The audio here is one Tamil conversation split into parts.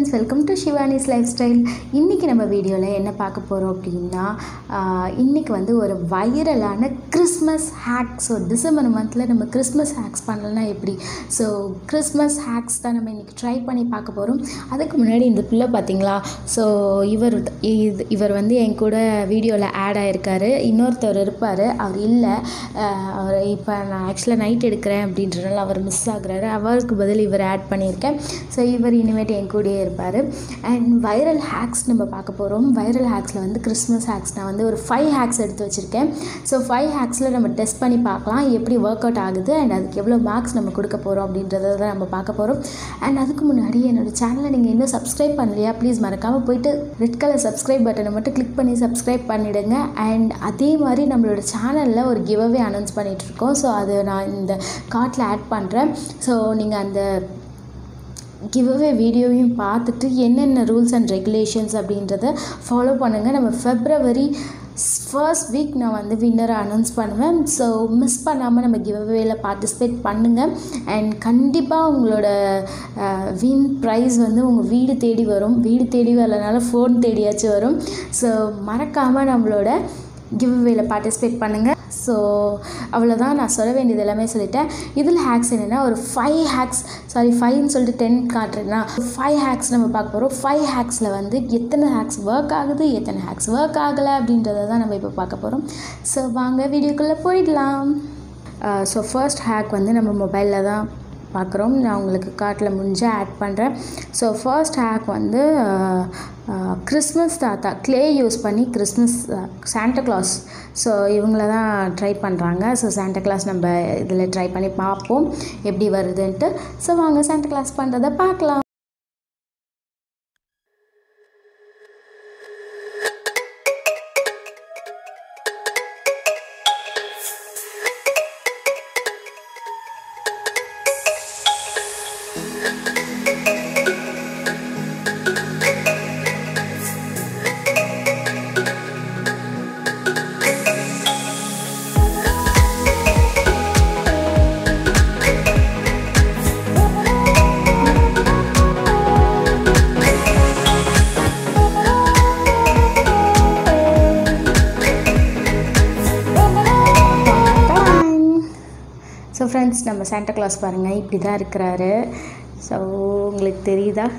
Friends welcome to Shivani's lifestyle இன்றைக்கி நம்ம வீடியோவில் என்ன பார்க்க போகிறோம் அப்படின்னா இன்றைக்கி வந்து ஒரு வைரலான கிறிஸ்மஸ் ஹேக் ஸோ டிசம்பர் மந்தில் நம்ம கிறிஸ்மஸ் ஹேக்ஸ் பண்ணலன்னா எப்படி ஸோ கிறிஸ்மஸ் ஹேக்ஸ் தான் நம்ம இன்றைக்கி ட்ரை பண்ணி பார்க்க போகிறோம் அதுக்கு முன்னாடி இந்த பிள்ளை பார்த்தீங்களா ஸோ இவர் இது இவர் வந்து என் கூட வீடியோவில் ஆட் ஆகிருக்காரு இன்னொருத்தர் இருப்பார் அவர் இல்லை அவர் இப்போ நான் ஆக்சுவலாக நைட் எடுக்கிறேன் அப்படின்றனால அவர் மிஸ் ஆகுறாரு அவருக்கு பதில் இவர் ஆட் பண்ணியிருக்கேன் ஸோ இவர் இனிமேட்டு என் கூடயே இருப்பார் அண்ட் வைரல் ஹேக்ஸ் நம்ம பார்க்க போகிறோம் வைரல் ஹேக்ஸில் வந்து கிறிஸ்மஸ் ஹேக்ஸ் நான் வந்து ஒரு ஃபைவ் ஹேக்ஸ் எடுத்து வச்சுருக்கேன் ஸோ ஃபைவ் ஹேக்ஸில் நம்ம டெஸ்ட் பண்ணி பார்க்கலாம் எப்படி ஒர்க் அவுட் ஆகுது அண்ட் அதுக்கு எவ்வளோ மார்க்ஸ் நம்ம கொடுக்க போகிறோம் அப்படின்றத தான் நம்ம பார்க்க போகிறோம் அண்ட் அதுக்கு முன்னாடி என்னோடய சேனலை நீங்கள் இன்னும் சப்ஸ்கிரைப் பண்ணலையா ப்ளீஸ் மறக்காமல் போயிட்டு ரெட் கலர் சப்ஸ்கிரைப் பட்டனை மட்டும் கிளிக் பண்ணி சப்ஸ்கிரைப் பண்ணிவிடுங்க அண்ட் அதே மாதிரி நம்மளோட சேனலில் ஒரு கிவ்அவே அனௌன்ஸ் பண்ணிகிட்ருக்கோம் ஸோ அது நான் இந்த கார்ட்டில் ஆட் பண்ணுறேன் ஸோ நீங்கள் அந்த கிவ்அவே வீடியோவையும் பார்த்துட்டு என்னென்ன ரூல்ஸ் அண்ட் ரெகுலேஷன்ஸ் அப்படின்றத ஃபாலோ பண்ணுங்கள் நம்ம ஃபெப்ரவரி ஃபர்ஸ்ட் வீக் நான் வந்து வின்னரை அனௌன்ஸ் பண்ணுவேன் ஸோ மிஸ் பண்ணாமல் நம்ம கிவ்அவேல பார்ட்டிசிபேட் பண்ணுங்கள் அண்ட் கண்டிப்பாக உங்களோட வின் ப்ரைஸ் வந்து உங்கள் வீடு தேடி வரும் வீடு தேடி வரலனால ஃபோன் தேடியாச்சும் வரும் ஸோ மறக்காமல் நம்மளோட கிவ்அவேல பார்ட்டிசிபேட் பண்ணுங்கள் ஸோ அவ்வளோதான் நான் சொல்ல வேண்டியது எல்லாமே சொல்லிட்டேன் இதில் ஹேக்ஸ் என்னென்னா ஒரு ஃபைவ் ஹேக்ஸ் சாரி ஃபைவ்னு சொல்லிட்டு டென் காட்டுறேன்னா ஃபைவ் ஹேக்ஸ் நம்ம பார்க்க போகிறோம் ஃபைவ் ஹேக்ஸில் வந்து எத்தனை ஹேக்ஸ் ஒர்க் ஆகுது எத்தனை ஹேக்ஸ் ஒர்க் ஆகலை அப்படின்றத தான் நம்ம இப்போ பார்க்க போகிறோம் ஸோ வாங்க வீடியோக்குள்ளே போயிடலாம் ஸோ ஃபர்ஸ்ட் ஹேக் வந்து நம்ம மொபைலில் தான் பார்க்குறோம் நான் உங்களுக்கு காட்டில் முடிஞ்சால் ஆட் பண்ணுறேன் ஸோ ஃபர்ஸ்ட் ஹேக் வந்து கிறிஸ்மஸ் தாத்தா க்ளே யூஸ் பண்ணி கிறிஸ்மஸ் சாண்டா கிளாஸ் ஸோ இவங்கள தான் ட்ரை பண்ணுறாங்க ஸோ சாண்டா கிளாஸ் நம்ம இதில் ட்ரை பண்ணி பார்ப்போம் எப்படி வருதுன்ட்டு ஸோ வாங்க சாண்டா கிளாஸ் பண்ணுறதை பார்க்கலாம் ஸோ ஃப்ரெண்ட்ஸ் நம்ம சாண்டா கிளாஸ் பாருங்கள் இப்படி தான் இருக்கிறாரு ஸோ உங்களுக்கு தெரியுதா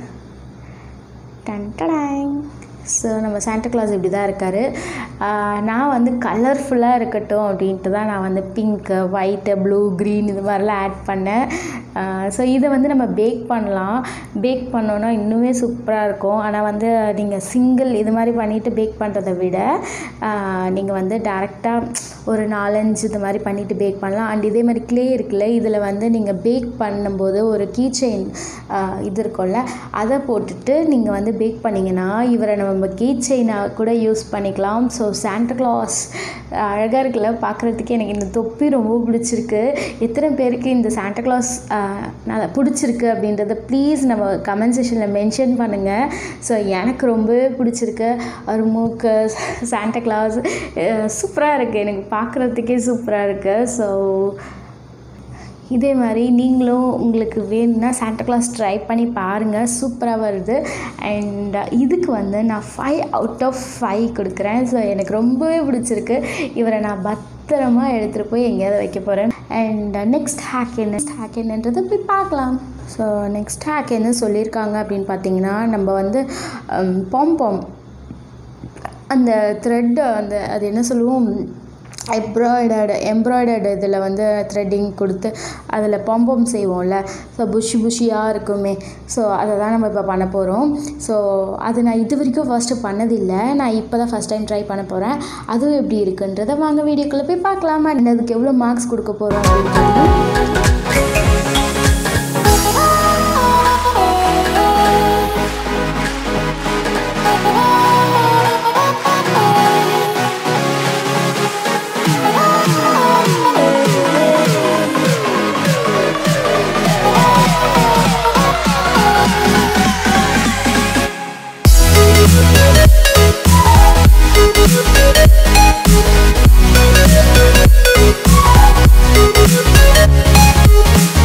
டன் டடாங் ஸோ நம்ம சாண்டா கிளாஸ் இப்படி தான் இருக்கார் நான் வந்து கலர்ஃபுல்லாக இருக்கட்டும் அப்படின்ட்டு தான் நான் வந்து பிங்க்கு ஒயிட்டு ப்ளூ க்ரீன் இது மாதிரிலாம் ஆட் பண்ணேன் ஸோ இதை வந்து நம்ம பேக் பண்ணலாம் பேக் பண்ணோன்னா இன்னுமே சூப்பராக இருக்கும் ஆனால் வந்து நீங்கள் சிங்கிள் இது மாதிரி பண்ணிவிட்டு பேக் பண்ணுறதை விட நீங்கள் வந்து டேரெக்டாக ஒரு நாலஞ்சு இது மாதிரி பண்ணிவிட்டு பேக் பண்ணலாம் அண்ட் இதே மாதிரி க்ளே இருக்குல்ல இதில் வந்து நீங்கள் பேக் பண்ணும்போது ஒரு கீ செயின் இது இருக்கும்ல அதை போட்டுட்டு நீங்கள் வந்து பேக் பண்ணிங்கன்னா இவரை நம்ம கீ செயினாக கூட யூஸ் பண்ணிக்கலாம் ஸோ சாண்டா கிளாஸ் அழகாக இருக்குல்ல பார்க்குறதுக்கு எனக்கு இந்த தொப்பி ரொம்ப பிடிச்சிருக்கு எத்தனை பேருக்கு இந்த சாண்டா கிளாஸ் நான் பிடிச்சிருக்கு அப்படின்றத ப்ளீஸ் நம்ம கமெண்ட் செஷனில் மென்ஷன் பண்ணுங்கள் ஸோ எனக்கு ரொம்பவே பிடிச்சிருக்கு ஒரு மூக்கு சாண்டா கிளாஸ் சூப்பராக இருக்குது எனக்கு பார்க்குறதுக்கே சூப்பராக இருக்குது ஸோ இதே மாதிரி நீங்களும் உங்களுக்கு வேணும்னா சாண்டா கிளாஸ் ட்ரை பண்ணி பாருங்கள் சூப்பராக வருது அண்ட் இதுக்கு வந்து நான் ஃபைவ் அவுட் ஆஃப் ஃபைவ் கொடுக்குறேன் ஸோ எனக்கு ரொம்பவே பிடிச்சிருக்கு இவரை நான் பத்திரமா எடுத்துகிட்டு போய் எங்கேயாவது வைக்க போகிறேன் அண்ட் நெக்ஸ்ட் ஹேக் என்ன ஹேக் என்னன்றதை போய் பார்க்கலாம் ஸோ நெக்ஸ்ட் ஹேக் என்ன சொல்லியிருக்காங்க அப்படின்னு பார்த்தீங்கன்னா நம்ம வந்து பாம் அந்த த்ரெட்டு அந்த அது என்ன சொல்லுவோம் எம்ப்ராய்டர்டு எம்ப்ராய்டர்டு இதில் வந்து த்ரெட்டிங் கொடுத்து அதில் பம்பம் செய்வோம்ல ஸோ புஷி புஷியாக இருக்குமே ஸோ அதை தான் நம்ம இப்போ பண்ண போகிறோம் ஸோ அது நான் இது வரைக்கும் ஃபஸ்ட்டு பண்ணதில்லை நான் இப்போ தான் ஃபஸ்ட் டைம் ட்ரை பண்ண போகிறேன் அதுவும் எப்படி இருக்குன்றதை வாங்க வீடியோக்குள்ளே போய் பார்க்கலாமா அதுக்கு எவ்வளோ மார்க்ஸ் கொடுக்க போகிறோம் அப்படின்னு Thank you.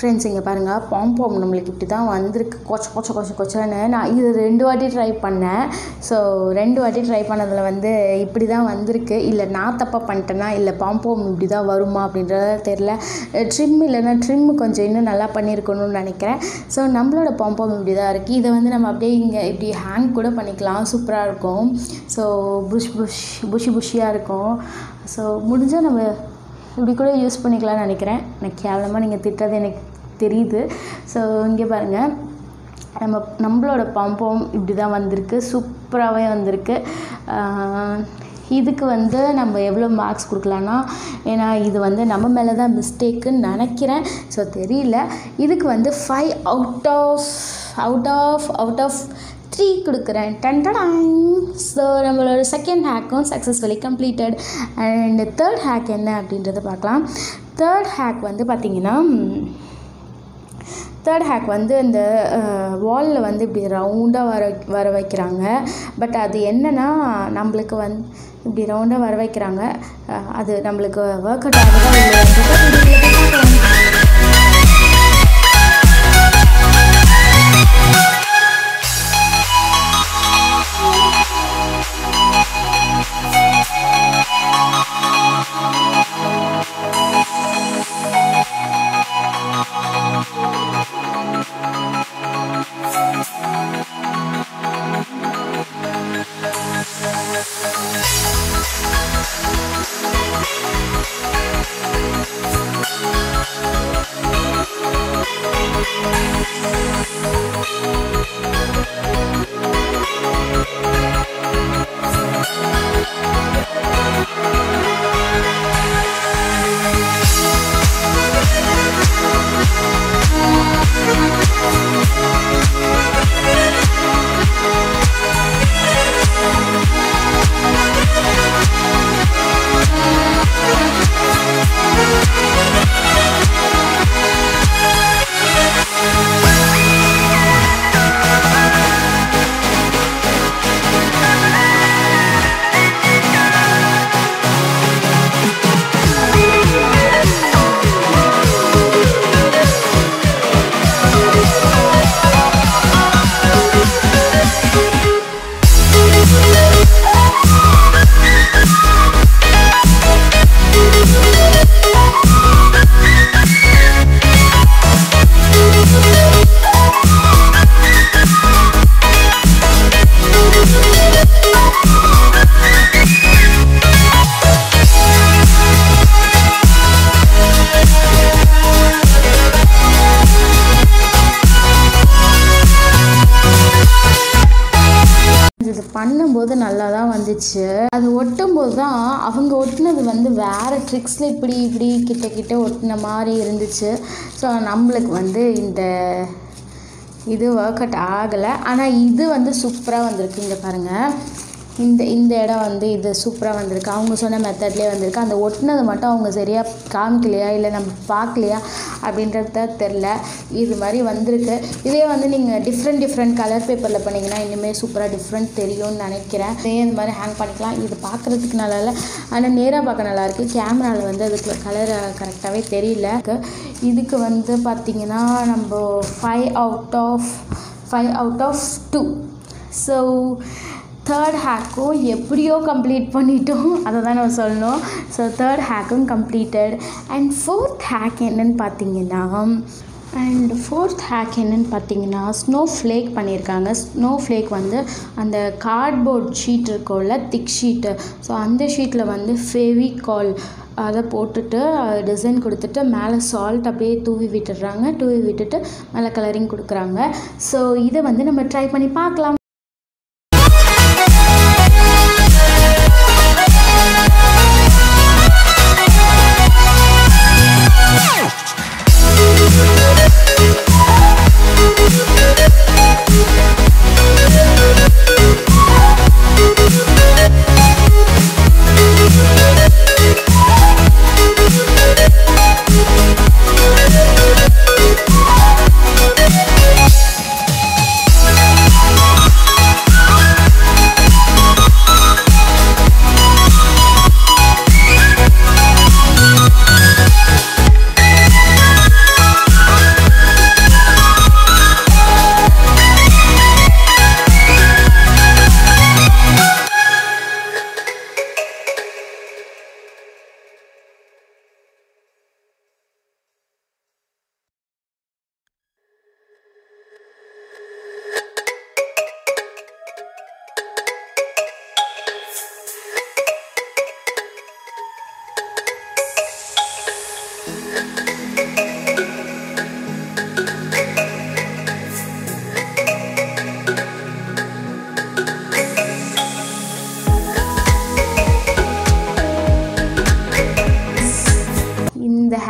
ஃப்ரெண்ட்ஸ் இங்கே பாருங்கள் பாம்பாம் நம்மளுக்கு இப்படி தான் வந்திருக்கு கொச்ச கொச்ச கொச்ச கொச்சன்னு நான் இது ரெண்டு வாட்டி ட்ரை பண்ணேன் ஸோ ரெண்டு வாட்டி ட்ரை பண்ணதில் வந்து இப்படி தான் வந்திருக்கு இல்லை நான் தப்பாக பண்ணிட்டேன்னா இல்லை பாம்பாம் இப்படி தான் வருமா அப்படின்றத தெரில ட்ரிம் இல்லைன்னா ட்ரிம் கொஞ்சம் இன்னும் நல்லா பண்ணியிருக்கணும்னு நினைக்கிறேன் ஸோ நம்மளோட பாம்பாம் இப்படி தான் இருக்குது இதை வந்து நம்ம அப்படியே இங்கே இப்படி ஹேங் கூட பண்ணிக்கலாம் சூப்பராக இருக்கும் ஸோ புஷ் புஷ் புஷி புஷியாக இருக்கும் ஸோ முடிஞ்சால் நம்ம இப்படி கூட யூஸ் பண்ணிக்கலாம்னு நினைக்கிறேன் எனக்கு கேவலமாக நீங்கள் திட்டுறது எனக்கு தெரியுது ஸோ இங்கே பாருங்கள் நம்ம நம்மளோட பம்பம் இப்படி தான் வந்திருக்கு சூப்பராகவே வந்திருக்கு ஆஹ் இதுக்கு வந்து நம்ம எவ்வளோ மார்க்ஸ் கொடுக்கலான்னா ஏன்னா இது வந்து நம்ம மேலே தான் மிஸ்டேக்குன்னு நினைக்கிறேன் ஸோ தெரியல இதுக்கு வந்து five out of out of out of three கொடுக்குறேன் டன்டடாங் ஸோ நம்மளோட செகண்ட் ஹேக்கும் successfully completed and third hack என்ன அப்படின்றத பார்க்கலாம் தேர்ட் ஹேக் வந்து பார்த்திங்கன்னா தேர்ட் ஹேக் வந்து இந்த வாலில் வந்து இப்படி ரவுண்டாக வர வர வைக்கிறாங்க பட் அது என்னென்னா நம்மளுக்கு வந்து இப்படி ரவுண்டாக வர வைக்கிறாங்க அஹ் அது நம்மளுக்கு ஒர்க் அவுட் ஆகுதா இல்லையா இது பண்ணும்போது நல்லா தான் வந்துச்சு அது ஒட்டும் போது தான் அவங்க ஒட்டினது வந்து வேறு ட்ரிக்ஸில் இப்படி இப்படி கிட்ட கிட்ட ஒட்டின மாதிரி இருந்துச்சு ஸோ நம்மளுக்கு வந்து இந்த இது ஒர்க் அவுட் ஆகலை ஆனால் இது வந்து சூப்பராக வந்திருக்கு இங்கே பாருங்கள் இந்த இந்த இடம் வந்து இது சூப்பராக வந்திருக்கு அவங்க சொன்ன மெத்தட்லேயே வந்திருக்கு அந்த ஒட்டினது மட்டும் அவங்க சரியாக காமிக்கலையா இல்லை நம்ம பார்க்கலையா அப்படின்றது தெரில இது மாதிரி வந்திருக்கு இதே வந்து நீங்கள் டிஃப்ரெண்ட் டிஃப்ரெண்ட் கலர் பேப்பரில் பண்ணிங்கன்னா இனிமேல் சூப்பராக டிஃப்ரெண்ட் தெரியும்னு நினைக்கிறேன் இதே இந்த மாதிரி ஹேங் பண்ணிக்கலாம் இது பார்க்குறதுக்கு நல்லா இல்லை ஆனால் நேராக பார்க்க நல்லாயிருக்கு கேமராவில் வந்து அதுக்கு கலர் கரெக்டாகவே தெரியல இதுக்கு வந்து பார்த்திங்கன்னா நம்ம five out of five out of two so third ஹேக்கும் எப்படியோ கம்ப்ளீட் பண்ணிட்டோம் அதை தான் நம்ம சொல்லணும் ஸோ தேர்ட் ஹேக்கும் கம்ப்ளீட்டட் அண்ட் ஃபோர்த் ஹேக் என்னன்னு பார்த்தீங்கன்னா அண்ட் ஃபோர்த் ஹேக் என்னன்னு பார்த்தீங்கன்னா ஸ்னோ ஃப்ளேக் பண்ணியிருக்காங்க ஸ்னோ ஃப்ளேக் வந்து அந்த கார்ட்போர்ட் ஷீட் இருக்கும்ல திக் ஷீட்டு ஸோ அந்த ஷீட்டில் வந்து ஃபெவிகால் அதை போட்டுட்டு டிசைன் கொடுத்துட்டு மேலே சால்ட் அப்படியே தூவி விட்டுடுறாங்க தூவி விட்டுட்டு மேலே கலரிங் கொடுக்குறாங்க ஸோ இதை வந்து நம்ம ட்ரை பண்ணி பார்க்கலாம் Thank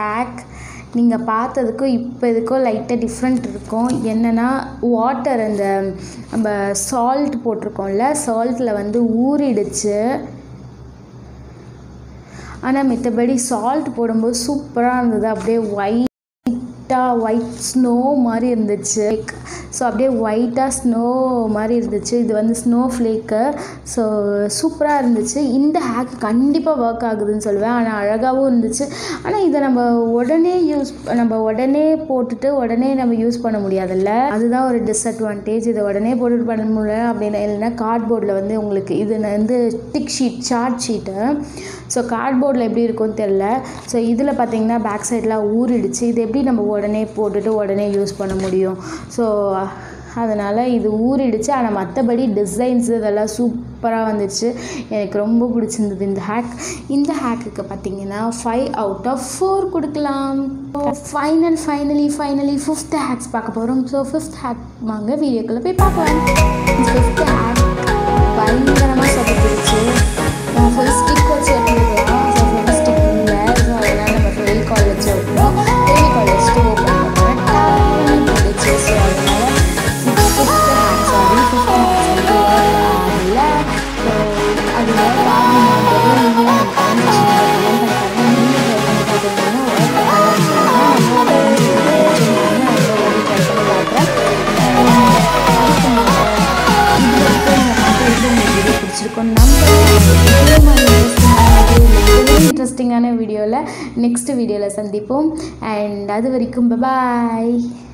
ஹேக் நீங்கள் பார்த்ததுக்கும் இப்போ இதுக்கும் லைட்டாக டிஃப்ரெண்ட் இருக்கும் என்னென்னா வாட்டர் அந்த நம்ம சால்ட் போட்டிருக்கோம்ல சால்ட்டில் வந்து ஊறிடுச்சு ஆனால் மித்தபடி சால்ட் போடும்போது சூப்பராக இருந்தது அப்படியே ஒயிட்டாக ஒயிட் ஸ்னோ மாதிரி இருந்துச்சு ஸோ அப்படியே ஒயிட்டாக ஸ்னோ மாதிரி இருந்துச்சு இது வந்து ஸ்னோ ஃப்ளேக்கு ஸோ சூப்பராக இருந்துச்சு இந்த ஹேக் கண்டிப்பாக ஒர்க் ஆகுதுன்னு சொல்லுவேன் ஆனால் அழகாகவும் இருந்துச்சு ஆனால் இதை நம்ம உடனே யூஸ் நம்ம உடனே போட்டுட்டு உடனே நம்ம யூஸ் பண்ண முடியாதுல்ல அதுதான் ஒரு டிஸ்அட்வான்டேஜ் இதை உடனே போட்டுட்டு பண்ண முடியல அப்படின்னா இல்லைன்னா கார்ட்போர்டில் வந்து உங்களுக்கு இது வந்து thick sheet chart sheet so கார்ட்போர்டில் எப்படி இருக்கும்னு தெரில ஸோ இதில் பார்த்தீங்கன்னா பேக் சைட்லாம் ஊறிடுச்சு இது எப்படி நம்ம உடனே போட்டுட்டு உடனே யூஸ் பண்ண முடியும் ஸோ அதனால் இது ஊறிடுச்சு ஆனால் மற்றபடி டிசைன்ஸ் இதெல்லாம் சூப்பராக வந்துச்சு எனக்கு ரொம்ப பிடிச்சிருந்தது இந்த ஹேக் இந்த ஹேக்குக்கு பார்த்தீங்கன்னா ஃபைவ் அவுட் ஆஃப் ஃபோர் கொடுக்கலாம் final finally finally fifth hacks பார்க்க போகிறோம் ஸோ ஃபிஃப்த் ஹேக் வாங்க வீடியோக்குள்ளே போய் பார்க்கலாம் ஃபிஃப்த் ஹேக் பயங்கரமாக சொதப்பிடுச்சு ஃபுல் ஸ்டிக் வச்சு எடுத்துக்கலாம் ஸோ ஃபுல் ஸ்டிக் இல்லை ஸோ அதனால் நம்ம ஃபெவிகால் வச்சு வைக்கணும் ஃபெவிகால் வச்சுட்டு ஓப்பன் பண்ணுறேன் டாப்னு போயிடுச்சு ஸோ அதனால் fifth hack sorry fifth hack வந்து இல்லை ஸோ அதில் ப்ராப்ளம் வந்தது நீங்களும் நம்ம கமெண்ட் செக்ஷனில் கமெண்ட் பண்ணுங்கள் நீங்களும் ட்ரை பண்ணி பார்த்தீங்கன்னா பிடிச்சிருக்கோம் நம்ம இன்ட்ரெஸ்டிங்கான வீடியோவில் நெக்ஸ்ட் வீடியோவில் சந்திப்போம் அண்ட் அது வரைக்கும் பாய்